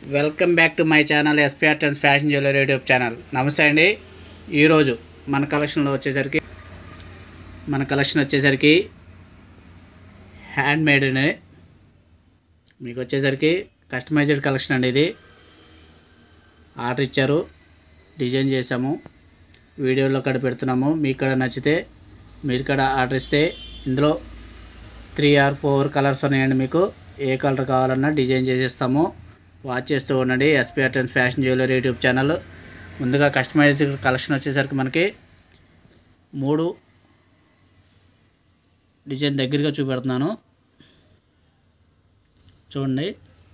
welcome back to my channel SP arts fashion jewellery YouTube channel నమస్తే అండి ఈరోజు మన కలెక్షన్లో వచ్చేసరికి మన కలెక్షన్ వచ్చేసరికి హ్యాండ్ మేడ్ అండి మీకు వచ్చేసరికి కస్టమైజ్డ్ కలెక్షన్ అండి ఇది ఆర్డర్ ఇచ్చారు డిజైన్ చేసాము వీడియోలో కూడా పెడుతున్నాము మీకు కూడా నచ్చితే మీరు కూడా ఆర్డర్ ఇస్తే ఇందులో త్రీ ఆర్ ఫోర్ కలర్స్ ఉన్నాయండి మీకు ఏ కలర్ కావాలన్నా డిజైన్ చేసేస్తాము వాచ్ చేస్తూ ఉండండి ఎస్పీ అటెన్స్ ఫ్యాషన్ జ్యువెలరీ యూట్యూబ్ ఛానల్ ముందుగా కస్టమైజ్డ్ కలెక్షన్ వచ్చేసరికి మనకి మూడు డిజైన్ దగ్గరగా చూపెడుతున్నాను చూడండి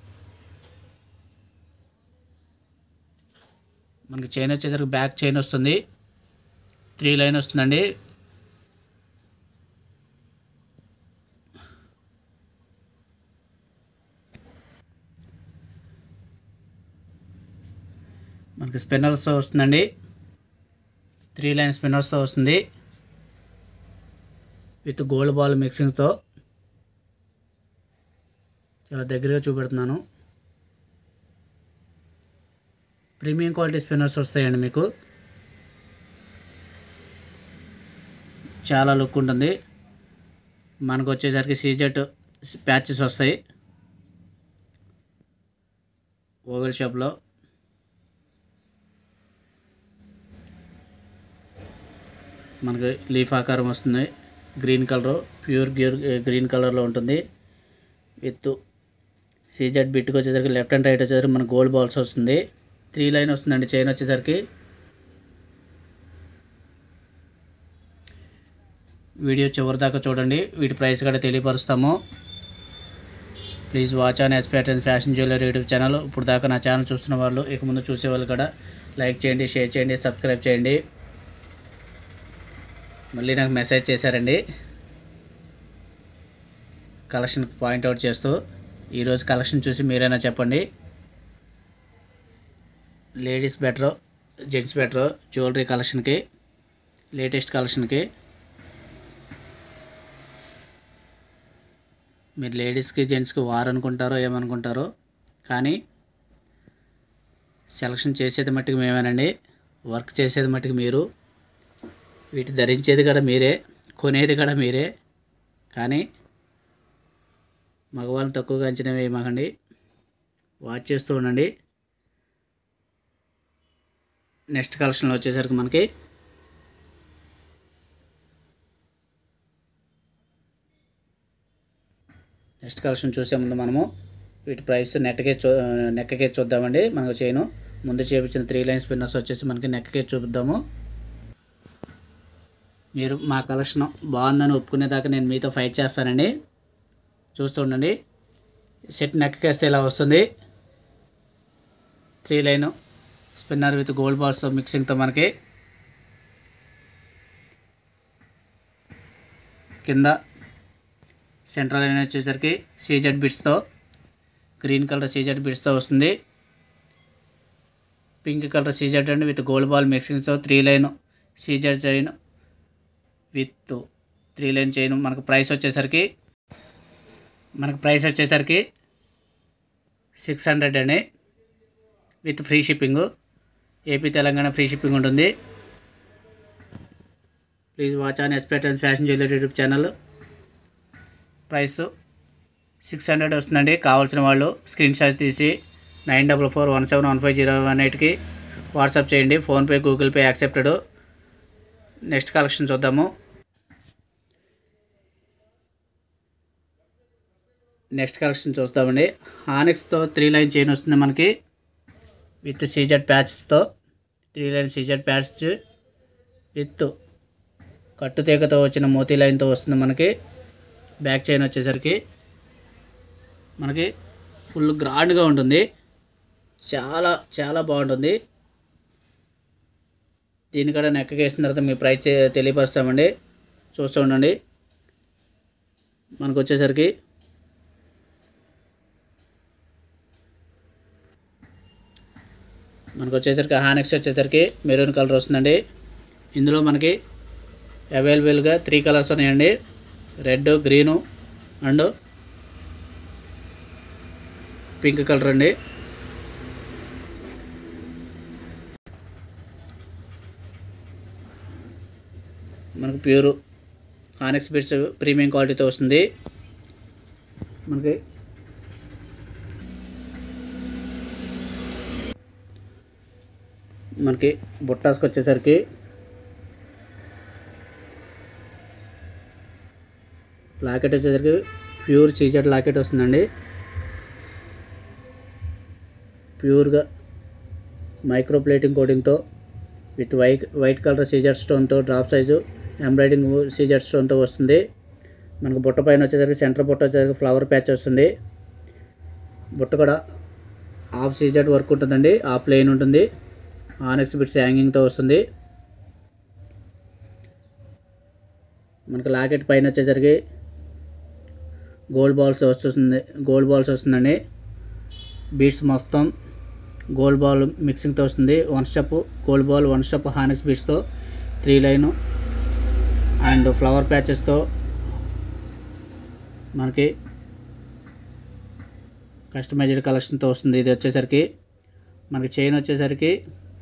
మనకి చైన్ వచ్చేసరికి బ్యాక్ చైన్ వస్తుంది త్రీ లైన్ వస్తుందండి మనకి స్పిన్నర్స్తో వస్తుందండి త్రీ లైన్ స్పిన్నర్స్తో వస్తుంది విత్ గోల్డ్ బాల్ మిక్సింగ్తో చాలా దగ్గరగా చూపెడుతున్నాను ప్రీమియం క్వాలిటీ స్పిన్నర్స్ వస్తాయండి మీకు చాలా లుక్ ఉంటుంది మనకు వచ్చేసరికి సీజెట్ ప్యాచెస్ వస్తాయి ఓవెల్ షాప్లో మనకి లీఫ్ ఆకారం వస్తుంది గ్రీన్ కలర్ ప్యూర్ గ్యూర్ గ్రీన్ కలర్లో ఉంటుంది విత్ సీజెడ్ బిట్కి వచ్చేసరికి లెఫ్ట్ అండ్ రైట్ వచ్చేసరికి మనకు గోల్డ్ బాల్స్ వస్తుంది త్రీ లైన్ వస్తుందండి చైన్ వచ్చేసరికి వీడియో చివరి దాకా చూడండి వీటి ప్రైస్ కూడా తెలియపరుస్తాము please watch on SPS fashion jewellery YouTube channel ఇప్పుడు దాకా నా ఛానల్ చూస్తున్న వాళ్ళు ఇక ముందు చూసే వాళ్ళు కూడా లైక్ చేయండి షేర్ చేయండి సబ్స్క్రైబ్ చేయండి మళ్ళీ నాకు మెసేజ్ చేశారండి కలెక్షన్ పాయింట్అవుట్ చేస్తూ ఈరోజు కలెక్షన్ చూసి మీరైనా చెప్పండి ladies better gents better jewellery కలెక్షన్కి లేటెస్ట్ కలెక్షన్కి మీరు లేడీస్కి జెంట్స్కి వార్ అనుకుంటారో ఏమనుకుంటారో కానీ సెలక్షన్ చేసేది మట్టుకు మేమేనండి వర్క్ చేసేది మట్టుకు మీరు వీటి ధరించేది కూడా మీరే కొనేది కూడా మీరే కానీ మగవాళ్ళని తక్కువగా అంచనా వేయమాకండి వాచ్ చేస్తూ ఉండండి నెక్స్ట్ కలెక్షన్లో వచ్చేసరికి మనకి నెక్స్ట్ కలెక్షన్ చూసే ముందు మనము వీటి ప్రైస్ నెట్కే చూ నెక్కకే చూద్దామండి మనకు చేయను ముందు చేపించిన త్రీ లైన్స్ పిన్నర్స్ వచ్చేసి మనకి నెక్కకే చూపిద్దాము మీరు మా కలెక్షన్ బాగుందని ఒప్పుకునేదాకా నేను మీతో ఫైట్ చేస్తానండి చూస్తూ ఉండండి సెట్ నెక్కకేస్తే ఇలా వస్తుంది three line spinner with gold బాల్స్తో మిక్సింగ్తో మనకి కింద సెంట్రల్ లైన్ వచ్చేసరికి సీజెడ్ బిట్స్తో గ్రీన్ కలర్ సీజెడ్ బిట్స్తో వస్తుంది పింక్ కలర్ సీజెడ్ అండి విత్ గోల్డ్ బాల్ మిక్సింగ్తో three line CZ chain with three line chain మనకు ప్రైస్ వచ్చేసరికి మనకు ప్రైస్ వచ్చేసరికి సిక్స్ హండ్రెడ్ అండి with free shipping AP Telangana free shipping ఉంటుంది ప్లీజ్ వాచ్ ఆన్ ఎస్పెక్టెన్స్ fashion jewellery YouTube channel price six hundred వస్తుందండి కావాల్సిన వాళ్ళు స్క్రీన్ షాట్ తీసి nine double four one seven one five zero one ఎయిట్కి వాట్సాప్ చేయండి PhonePe Google Pay accepted next collection చూద్దాము next collection చూస్తామండి హానిక్స్తో త్రీ లైన్ చైన్ వస్తుంది మనకి విత్ సీజెడ్ ప్యాచెస్తో three line CZ patch with కట్టు తీగతో వచ్చిన మోతీ లైన్తో వస్తుంది మనకి బ్యాక్ చైన్ వచ్చేసరికి మనకి ఫుల్ గ్రాండ్గా ఉంటుంది చాలా చాలా బాగుంటుంది దీని కూడా నెక్కకేసిన తర్వాత మీ ప్రైస్ చే- తెలియపరుస్తామండి చూస్తూ ఉండండి మనకు వచ్చేసరికి మనకు వచ్చేసరికి హానెక్స్ వచ్చేసరికి మెరూన్ కలర్ వస్తుందండి ఇందులో మనకి అవైలబుల్గా త్రీ కలర్స్ ఉన్నాయండి red green and pink colour అండి మనకు ప్యూర్ హానెక్స్ బిట్స్ ప్రీమియం క్వాలిటీతో వస్తుంది మనకి మనకి బుట్టాస్కి వచ్చేసరికి లాకెట్ వచ్చేసరికి ప్యూర్ సీజెడ్ లాకెట్ వస్తుందండి ప్యూర్గా మైక్రో ప్లేటింగ్ కోటింగ్తో విత్ వైట్ వైట్ కలర్ సీజర్ స్టోన్తో డ్రాప్ సైజు ఎంబ్రాయిడింగ్ సీజర్ స్టోన్తో వస్తుంది మనకు బుట్ట పైన వచ్చేసరికి సెంటర్ బుట్ట వచ్చేసరికి ఫ్లవర్ ప్యాచ్ వస్తుంది బుట్ట కూడా హాఫ్ సీజెడ్ వర్క్ ఉంటుందండి ఆ ప్లెయిన్ ఉంటుంది ఆనెక్స్ బిట్స్ హ్యాంగింగ్తో వస్తుంది మనకు లాకెట్ పైన వచ్చేసరికి గోల్డ్ బాల్స్ వస్తుంది గోల్డ్ బాల్స్ వస్తుందండి బీట్స్ మొత్తం గోల్డ్ బాల్ మిక్సింగ్తో వస్తుంది one step gold ball one step onyx బీట్స్తో త్రీ లైన్ అండ్ ఫ్లవర్ ప్యాచెస్తో మనకి కస్టమైజ్డ్ కలెక్షన్తో వస్తుంది ఇది వచ్చేసరికి మనకి చైన్ వచ్చేసరికి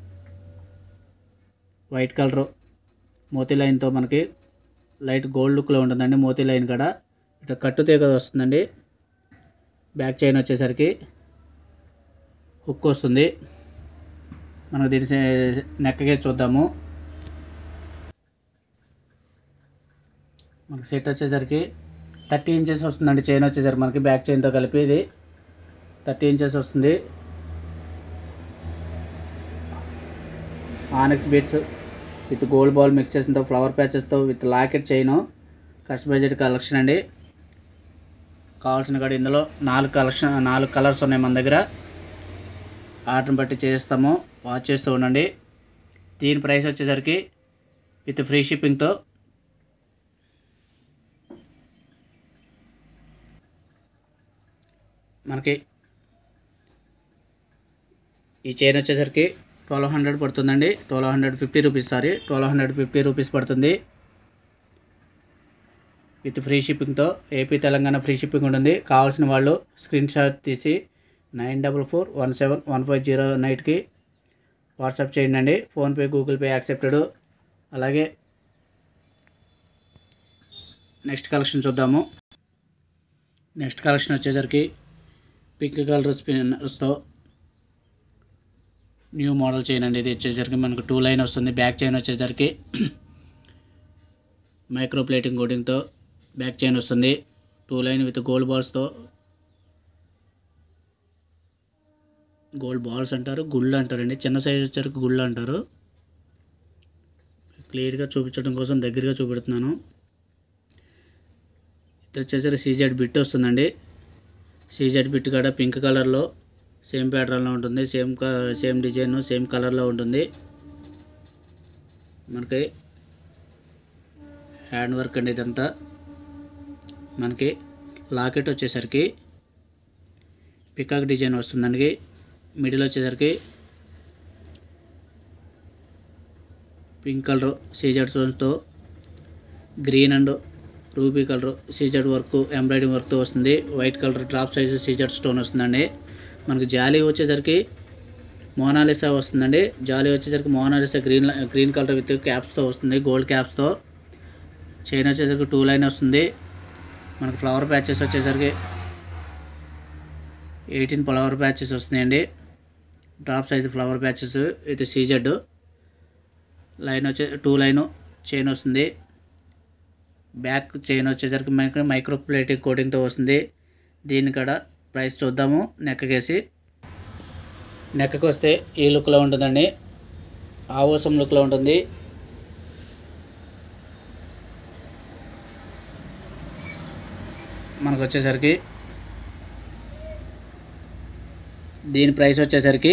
వైట్ కలర్ మోతీ లైన్తో మనకి లైట్ గోల్డ్ లుక్లో ఉంటుందండి మోతీ లైన్ కాడ ఇట్లా కట్టు తీగ వస్తుందండి బ్యాక్ చైన్ వచ్చేసరికి హుక్ వస్తుంది మనకు దీని నెక్కగే చూద్దాము మనకి సెట్ వచ్చేసరికి థర్టీ ఇంచెస్ వస్తుందండి చైన్ వచ్చేసరికి మనకి బ్యాక్ చైన్తో కలిపి ఇది థర్టీ ఇంచెస్ వస్తుంది onyx beads with gold ball mix చేసినతో ఫ్లవర్ ప్యాచెస్తో with locket chain customised collection అండి కావాల్సిన కాడ ఇందులో నాలుగు కలెక్షన్ నాలుగు కలర్స్ ఉన్నాయి మన దగ్గర ఆర్డర్ని బట్టి చేస్తాము వాచ్ చేస్తూ ఉండండి దీని ప్రైస్ వచ్చేసరికి విత్ ఫ్రీ షిప్పింగ్తో మనకి ఈ చైన్ వచ్చేసరికి ట్వెల్వ్ హండ్రెడ్ పడుతుందండి twelve hundred fifty rupees sorry twelve hundred fifty rupees పడుతుంది విత్ ఫ్రీ షిప్పింగ్తో ఏపీ తెలంగాణ ఫ్రీ షిప్పింగ్ ఉంటుంది కావాల్సిన వాళ్ళు స్క్రీన్ షాట్ తీసి nine double four one seven one five zero నైట్కి వాట్సాప్ చేయండి అండి ఫోన్పే గూగుల్ పే యాక్సెప్టెడ్ అలాగే నెక్స్ట్ కలెక్షన్ చూద్దాము నెక్స్ట్ కలెక్షన్ వచ్చేసరికి పింక్ కలర్ స్పిన్నర్స్తో న్యూ మోడల్ చైన్ అండి ఇది వచ్చేసరికి మనకు టూ లైన్ వస్తుంది బ్యాక్ చైన్ వచ్చేసరికి మైక్రో ప్లేటింగ్ కోటింగ్తో బ్యాక్ చైన్ వస్తుంది టూ లైన్ విత్ గోల్డ్ బాల్స్తో గోల్డ్ బాల్స్ అంటారు గుళ్ళు అంటారండి చిన్న సైజ్ వచ్చేసరికి గుళ్ళు అంటారు క్లియర్గా చూపించడం కోసం దగ్గరగా చూపెడుతున్నాను ఇది వచ్చేసరికి సీజెడ్ బిట్ వస్తుందండి సీజెడ్ బిట్ కూడా పింక్ కలర్లో సేమ్ ప్యాటర్న్లో ఉంటుంది సేమ్ సేమ్ డిజైన్ సేమ్ కలర్లో ఉంటుంది మనకి హ్యాండ్ వర్క్ అండి ఇదంతా మనకి లాకెట్ వచ్చేసరికి పికాక్ డిజైన్ వస్తుందండి మిడిల్ వచ్చేసరికి పింక్ కలర్ సీజర్ స్టోన్స్తో గ్రీన్ అండ్ రూబీ కలర్ సీజర్ వర్క్ ఎంబ్రాయిడింగ్ వర్క్తో వస్తుంది వైట్ కలర్ డ్రాప్ సైజు సీజర్ స్టోన్ వస్తుందండి మనకి జాలీ వచ్చేసరికి మోనాలిసా వస్తుందండి జాలీ వచ్చేసరికి Mona Lisa green green colour with క్యాప్స్తో వస్తుంది గోల్డ్ క్యాప్స్తో చైన్ వచ్చేసరికి టూ లైన్ వస్తుంది మనకి ఫ్లవర్ ప్యాచెస్ వచ్చేసరికి ఎయిటీన్ ఫ్లవర్ ప్యాచెస్ వస్తున్నాయండి డ్రాప్ సైజ్ ఫ్లవర్ ప్యాచెస్ ఇది సీజెడ్ లైన్ వచ్చే టూ లైన్ చైన్ వస్తుంది బ్యాక్ చైన్ వచ్చేసరికి మనకి మైక్రో ప్లేటింగ్ కోటింగ్తో వస్తుంది దీని కాడ ప్రైస్ చూద్దాము నెక్కకేసి నెక్కకి వస్తే ఈ లుక్లో ఉంటుందండి ఆవోసం లుక్లో ఉంటుంది మనకు వచ్చేసరికి దీని ప్రైస్ వచ్చేసరికి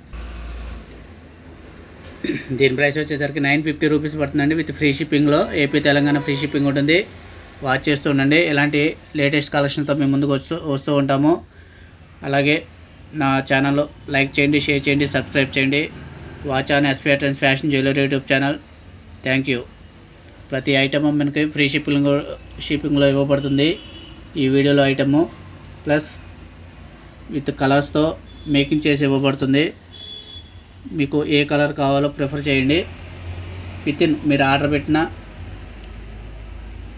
దీని ప్రైస్ వచ్చేసరికి నైన్ ఫిఫ్టీ రూపీస్ పడుతుందండి విత్ ఫ్రీ షిప్పింగ్లో ఏపీ తెలంగాణ ఫ్రీ షిప్పింగ్ ఉంటుంది వాచ్ చేస్తూ ఉండండి ఇలాంటి లేటెస్ట్ కలెక్షన్తో మేము ముందుకు వస్తూ వస్తూ ఉంటాము అలాగే నా ఛానల్ లైక్ చేయండి షేర్ చేయండి సబ్స్క్రైబ్ చేయండి watch on SP trends fashion jewellery YouTube channel thank you ప్రతి ఐటమ్ మనకి ఫ్రీ షిప్పింగ్ షిప్పింగ్లో ఇవ్వబడుతుంది ఈ వీడియోలో ఐటము ప్లస్ విత్ కలర్స్తో మేకింగ్ చేసి ఇవ్వబడుతుంది మీకు ఏ కలర్ కావాలో ప్రిఫర్ చేయండి విత్ ఇన్ మీరు ఆర్డర్ పెట్టిన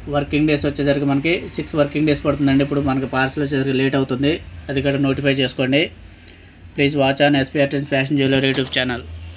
వర్కింగ్ డేస్ వచ్చేసరికి మనకి సిక్స్ వర్కింగ్ డేస్ పడుతుందండి ఇప్పుడు మనకి పార్సల్ వచ్చేసరికి లేట్ అవుతుంది అది కూడా నోటిఫై చేసుకోండి ప్లీజ్ వాచ్ ఆన్ ఎస్పీ అటెన్స్ ఫ్యాషన్ జ్యువెలరీ యూట్యూబ్ ఛానల్